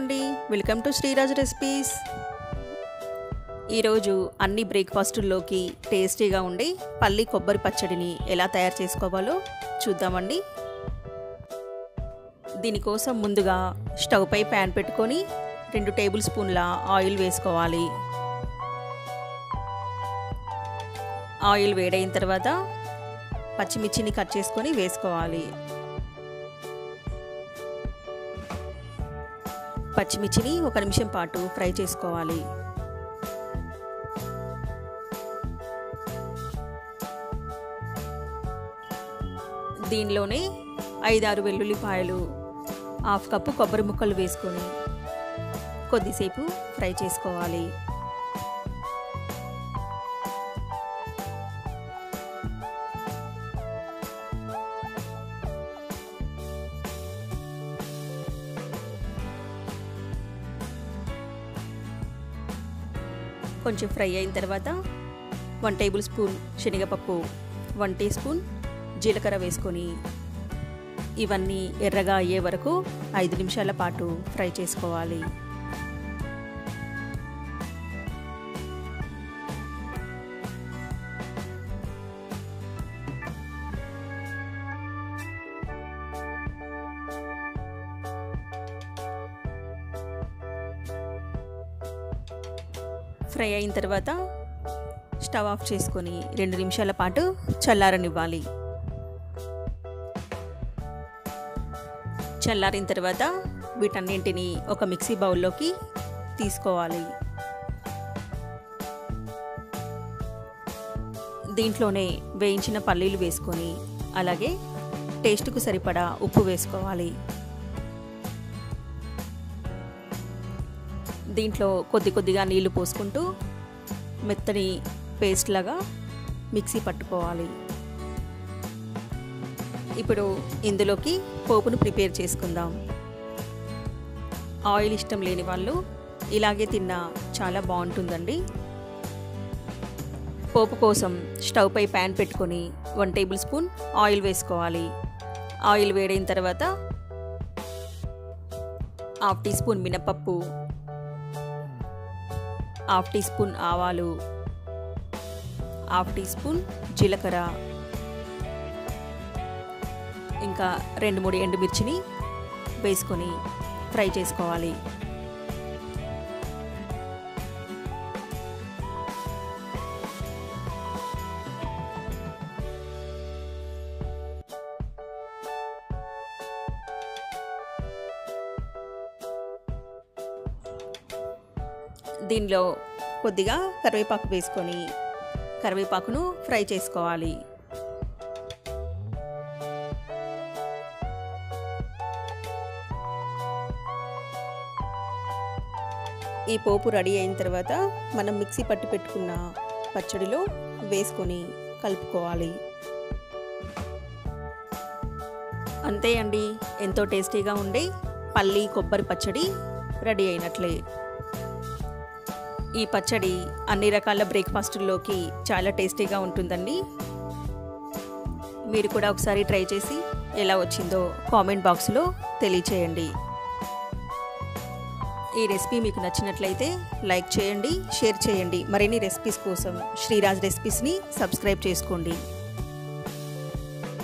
అండి welcome to Sreeraj recipes ఈరోజు అన్ని బ్రేక్ఫాస్టుల్లోకి టేస్టీగా ఉండే పల్లి కొబ్బరి పచ్చడిని ఎలా తయారు చేసుకోవాలో చూద్దామండి దీనికోసం ముందుగా స్టవ్ పై ప్యాన్ పెట్టుకొని రెండు టేబుల్ స్పూన్ల ఆయిల్ వేసుకోవాలి ఆయిల్ వేడైన తర్వాత పచ్చిమిర్చిని కట్ చేసుకొని వేసుకోవాలి పచ్చిమిర్చిని ఒక నిమిషం పాటు ఫ్రై చేసుకోవాలి దీనిలోనే ఐదారు వెల్లుల్లిపాయలు హాఫ్ కప్పు కొబ్బరి ముక్కలు వేసుకొని కొద్దిసేపు ఫ్రై చేసుకోవాలి కొంచెం ఫ్రై అయిన తర్వాత వన్ టేబుల్ స్పూన్ శనగపప్పు వన్ టీ స్పూన్ జీలకర్ర వేసుకొని ఇవన్నీ ఎర్రగా అయ్యే వరకు ఐదు నిమిషాల పాటు ఫ్రై చేసుకోవాలి ఫ్రై అయిన తర్వాత స్టవ్ ఆఫ్ చేసుకొని రెండు నిమిషాల పాటు చల్లారనివ్వాలి చల్లారిన తర్వాత వీటన్నింటిని ఒక మిక్సీ బౌల్లోకి తీసుకోవాలి దీంట్లోనే వేయించిన పల్లీలు వేసుకొని అలాగే టేస్ట్కు సరిపడా ఉప్పు వేసుకోవాలి దీంట్లో కొద్ది కొద్దిగా నీళ్లు పోసుకుంటూ మెత్తని పేస్ట్ లాగా మిక్సీ పట్టుకోవాలి ఇప్పుడు ఇందులోకి పోపును ప్రిపేర్ చేసుకుందాం ఆయిల్ ఇష్టం లేని వాళ్ళు ఇలాగే తిన్నా చాలా బాగుంటుందండి పోపు కోసం స్టవ్ పై ప్యాన్ పెట్టుకొని వన్ టేబుల్ స్పూన్ ఆయిల్ వేసుకోవాలి ఆయిల్ వేడైన తర్వాత హాఫ్ టీ స్పూన్ మినపప్పు హాఫ్ టీ స్పూన్ ఆవాలు హాఫ్ టీ స్పూన్ జీలకర్ర ఇంకా రెండు మూడు ఎండుమిర్చిని వేసుకొని ఫ్రై చేసుకోవాలి దీనిలో కొద్దిగా కరివేపాకు వేసుకొని కరివేపాకును ఫ్రై చేసుకోవాలి ఈ పోపు రెడీ అయిన తర్వాత మనం మిక్సీ పట్టి పెట్టుకున్న పచ్చడిలో వేసుకొని కలుపుకోవాలి అంతే అండి ఎంతో టేస్టీగా ఉండే పల్లి కొబ్బరి పచ్చడి రెడీ అయినట్లే ఈ పచ్చడి అన్ని రకాల బ్రేక్ఫాస్టుల్లోకి చాలా టేస్టీగా ఉంటుందండి మీరు కూడా ఒకసారి ట్రై చేసి ఎలా వచ్చిందో కామెంట్ బాక్స్లో తెలియచేయండి ఈ రెసిపీ మీకు నచ్చినట్లయితే లైక్ చేయండి షేర్ చేయండి మరిన్ని రెసిపీస్ కోసం శ్రీరాజ్ రెసిపీస్ని సబ్స్క్రైబ్ చేసుకోండి